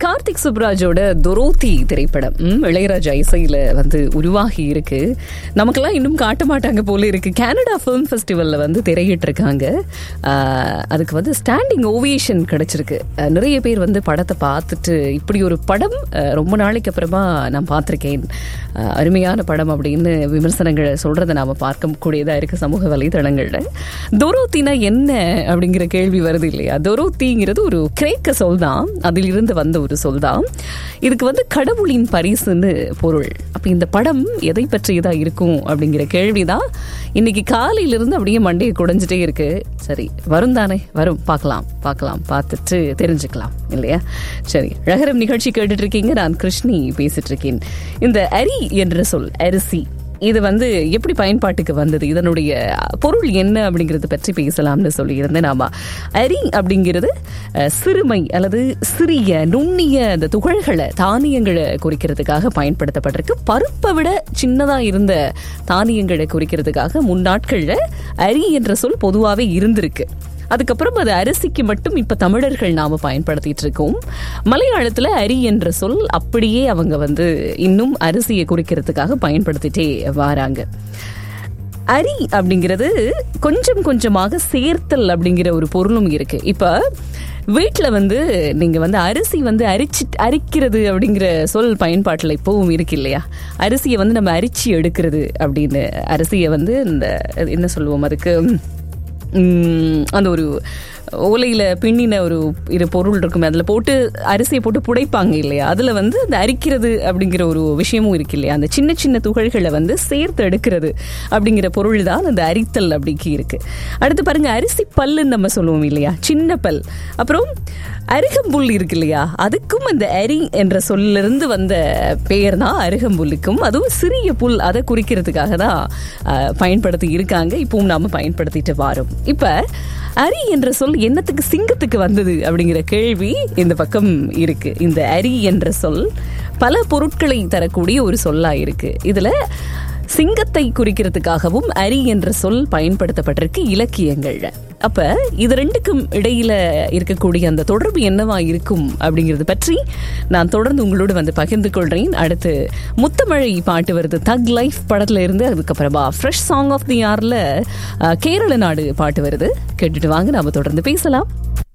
கார்த்திக் சுப்ராஜோட துரோத்தி திரைப்படம் ம், இளையராஜா இசையில வந்து உருவாகி இருக்கு நமக்கெல்லாம் இன்னும் காட்ட மாட்டாங்க போல இருக்கு கனடா ஃபிலிம் ஃபெஸ்டிவல்ல வந்து திரையிட்டு இருக்காங்க ஆஹ், அதுக்கு வந்து ஸ்டாண்டிங் ஓவியேஷன் கிடைச்சிருக்கு அஹ், நிறைய பேர் வந்து படத்தை பார்த்துட்டு இப்படி ஒரு படம் அஹ், ரொம்ப நாளைக்கு அப்புறமா நான் பார்த்திருக்கேன் அஹ், அருமையான படம் அப்படின்னு விமர்சனங்களை சொல்றதை நாம பார்க்கக்கூடியதா இருக்கு சமூக வலைதளங்கள்ல துரோத்தினா என்ன அப்படிங்கிற கேள்வி வருது இல்லையா துரோத்திங்கிறது ஒரு கிரேக்க சொல் தான் அதிலிருந்து வந்த ஒரு சொல் தான் இதுக்கு வந்து கடவுளின் பரிசுன்னு பொருள் அப்ப இந்த படம் எதை பற்றியதா இருக்கும் அப்படிங்கிற கேள்விதான் இன்னைக்கு காலையிலிருந்து அப்படியே மண்டையை குடைஞ்சிட்டே இருக்கு சரி வரும் தானே வரும் பார்க்கலாம் பார்க்கலாம் பார்த்துட்டு தெரிஞ்சுக்கலாம் இல்லையா சரி ரகரம் நிகழ்ச்சி கேட்டுட்டு இருக்கீங்க நான் கிருஷ்ணி பேசிட்டு இருக்கேன் இந்த அரி என்ற சொல் அரிசி இது வந்து எப்படி பயன்பாட்டுக்கு வந்தது இதனுடைய பொருள் என்ன அப்படிங்கறத பற்றி பேசலாம்னு சொல்லியிருந்தேன் நாம அரி அப்படிங்கிறது அஹ், சிறுமை அல்லது சிறிய நுண்ணிய அந்த துகள்களை தானியங்களை குறிக்கிறதுக்காக பயன்படுத்தப்பட்டிருக்கு பருப்பை விட சின்னதா இருந்த தானியங்களை குறிக்கிறதுக்காக முன்னாட்கள்ல அரி என்ற சொல் பொதுவாகவே இருந்திருக்கு அதுக்கப்புறம் அது அரிசிக்கு மட்டும் இப்ப தமிழர்கள் நாம பயன்படுத்திட்டு இருக்கோம் மலையாளத்துல அரி என்ற சொல் அப்படியே அவங்க வந்து இன்னும் அரிசியை குறிக்கிறதுக்காக பயன்படுத்திட்டே வராங்க அரி அப்படிங்கிறது கொஞ்சம் கொஞ்சமாக சேர்த்தல் அப்படிங்கிற ஒரு பொருளும் இருக்கு இப்ப வீட்டில் வந்து நீங்கள் வந்து அரிசி வந்து அரிச்சு அரிக்கிறது அப்படிங்கிற சொல் பயன்பாட்டில் இப்போவும் இருக்கு இல்லையா அரிசியை வந்து நம்ம அரிச்சு எடுக்கிறது அப்படின்னு அரிசியை வந்து இந்த என்ன சொல்லுவோம் அதுக்கு உம், அந்த ஒரு ஓலையில பின்னின ஒரு இரு பொருள் இருக்குமே அதுல போட்டு அரிசியை போட்டு புடைப்பாங்க இல்லையா அதுல வந்து அந்த அரிக்கிறது அப்படிங்கிற ஒரு விஷயமும் இருக்கு இல்லையா அந்த சின்ன சின்ன துகள்களை வந்து சேர்த்து எடுக்கிறது அப்படிங்கிற பொருள் தான் அந்த அரித்தல் அப்படிக்கு இருக்கு அடுத்து பாருங்க அரிசி பல்லுன்னு நம்ம சொல்லுவோம் இல்லையா சின்ன பல் அப்புறம் அருகம்புல் இருக்கு இல்லையா அதுக்கும் அந்த அரி என்ற சொல்லிருந்து வந்த பெயர் தான் அருகம்புல்லுக்கும் அதுவும் சிறிய புல் அதை குறிக்கிறதுக்காக தான் அஹ், பயன்படுத்தி இருக்காங்க இப்பவும் நாம பயன்படுத்திட்டு வரோம் இப்ப அரி என்ற சொல் என்னத்துக்கு சிங்கத்துக்கு வந்தது அப்படிங்கிற கேள்வி இந்த பக்கம் இருக்கு இந்த அரி என்ற சொல் பல பொருட்களை தரக்கூடிய ஒரு சொல்லா இருக்கு இதுல சிங்கத்தை குறிக்கிறதுக்காகவும் அரி என்ற சொல் பயன்படுத்தப்பட்டிருக்கு இலக்கியங்கள்ல அப்ப இது ரெண்டுக்கும் இடையில இருக்கக்கூடிய அந்த தொடர்பு என்னவா இருக்கும் அப்படிங்கிறது பற்றி நான் தொடர்ந்து உங்களோடு வந்து பகிர்ந்து கொள்றேன் அடுத்து முத்தமழை பாட்டு வருது தக் லைஃப் படத்துல இருந்து அதுக்கப்புறமா ஃப்ரெஷ் சாங் ஆஃப் தி யார்ல கேரள நாடு பாட்டு வருது கேட்டுட்டு வாங்க நாம தொடர்ந்து பேசலாம்